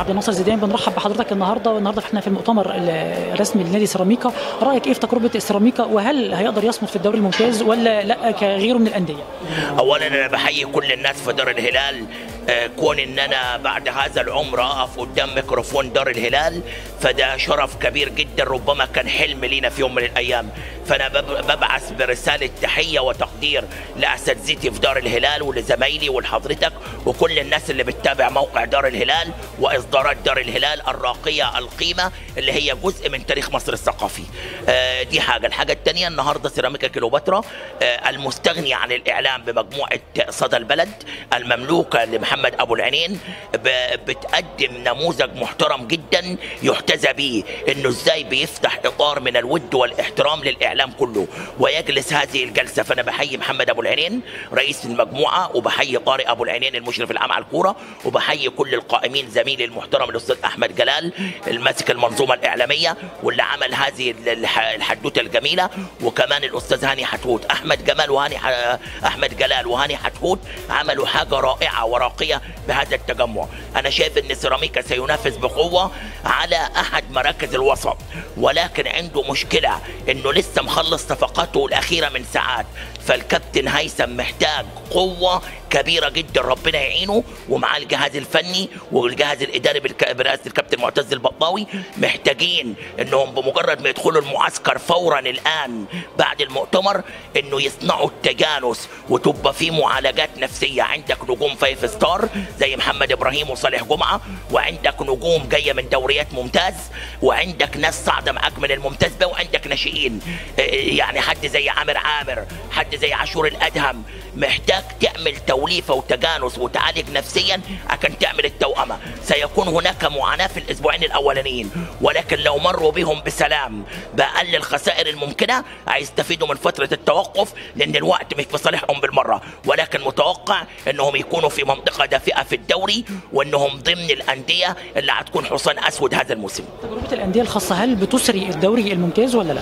عبد الناصر زيدان بنرحب بحضرتك النهارده والنهارده احنا في المؤتمر الرسمي لنادي سيراميكا رايك ايه في تجربه السيراميكا وهل هيقدر يصمد في الدوري الممتاز ولا لا كغيره من الانديه اولا انا بحيي كل الناس في دار الهلال آه، كون ان انا بعد هذا العمر اقف قدام ميكروفون دار الهلال فده شرف كبير جدا ربما كان حلم لينا في يوم من الايام فانا بب- ببعث برساله تحيه وتقدير لاساتذتي في دار الهلال ولزمايلي ولحضرتك وكل الناس اللي بتتابع موقع دار الهلال واصدارات دار الهلال الراقيه القيمه اللي هي جزء من تاريخ مصر الثقافي آه، دي حاجه الحاجه الثانيه النهارده سيراميكا كيلوباترا آه، المستغني عن الاعلام بمجموعه صدى البلد المملوكه لمحمد ابو العينين ب- بتقدم نموذج محترم جدا يحتذى به انه ازاي بيفتح اطار من الود والاحترام للاعلام كله ويجلس هذه الجلسه فانا بحيي محمد ابو العينين رئيس المجموعه وبحيي طارق ابو العينين المشرف العام على الكوره وبحيي كل القائمين زميلي المحترم الاستاذ احمد جلال الماسك المنظومه الاعلاميه واللي عمل هذه الح- الحدوته الجميله وكمان الاستاذ هاني حتحوت احمد جمال وهاني ح- احمد جلال وهاني حتحوت عملوا حاجه رائعه وراقيه بهذا التجمع انا شايف ان سيراميكا سينافس بقوه على احد مراكز الوسط ولكن عنده مشكله انه لسه مخلص صفقاته الاخيره من ساعات فالكابتن هيثم محتاج قوه كبيره جدا ربنا يعينه ومعاه الجهاز الفني والجهاز الاداري بالك- برئاسه الكابتن معتز البطاوي محتاجين انهم بمجرد ما يدخلوا المعسكر فورا الان بعد المؤتمر انه يصنعوا التجانس وتبقى في معالجات نفسيه عندك نجوم فايف ستار زي محمد ابراهيم وصالح جمعه وعندك نجوم جايه من دوريات ممتاز وعندك ناس صاعده معاك من الممتاز بقى وعندك ناشئين إيه يعني حد زي عامر عامر حد زي عاشور الادهم محتاج تعمل توليفه وتجانس وتعالج نفسيا عشان تعمل التوأمه سيكون هناك معاناه في الاسبوعين الاولانيين ولكن لو مروا بهم بسلام باقل الخسائر الممكنه هيستفيدوا من فتره التوقف لان الوقت مش في صالحهم بالمره ولكن متوقع انهم يكونوا في منطقه دافئه في الدوري وانهم ضمن الانديه اللي هتكون حصان اسود هذا الموسم تجربه الانديه الخاصه هل بتسري الدوري الممتاز ولا لا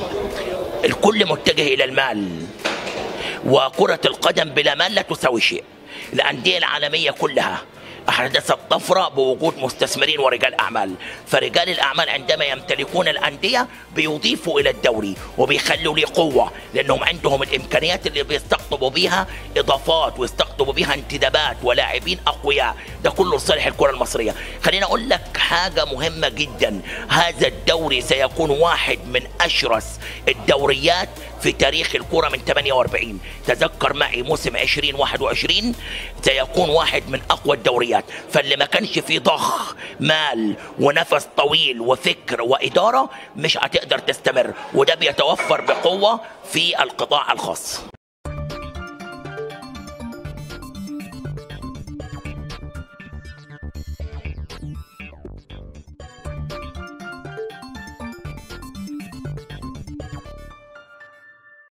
الكل متجه الى المال وكرة القدم بلا مال لا تساوي شيء الأندية العالمية كلها أحدثت طفرة بوجود مستثمرين ورجال أعمال فرجال الأعمال عندما يمتلكون الأندية بيضيفوا إلى الدوري وبيخلوا ليه قوة لأنهم عندهم الإمكانيات اللي بيستقطبوا بيها إضافات ويستقطبوا بيها انتدابات ولاعبين أقوياء ده كله لصالح الكرة المصرية خليني أقول لك حاجة مهمة جدا هذا الدوري سيكون واحد من أشرس الدوريات في تاريخ الكرة من 48 تذكر معي موسم 2021 سيكون واحد من أقوى الدوريات فاللي ما كانش فيه ضخ مال ونفس طويل وفكر وإدارة مش هتقدر تستمر وده بيتوفر بقوة في القطاع الخاص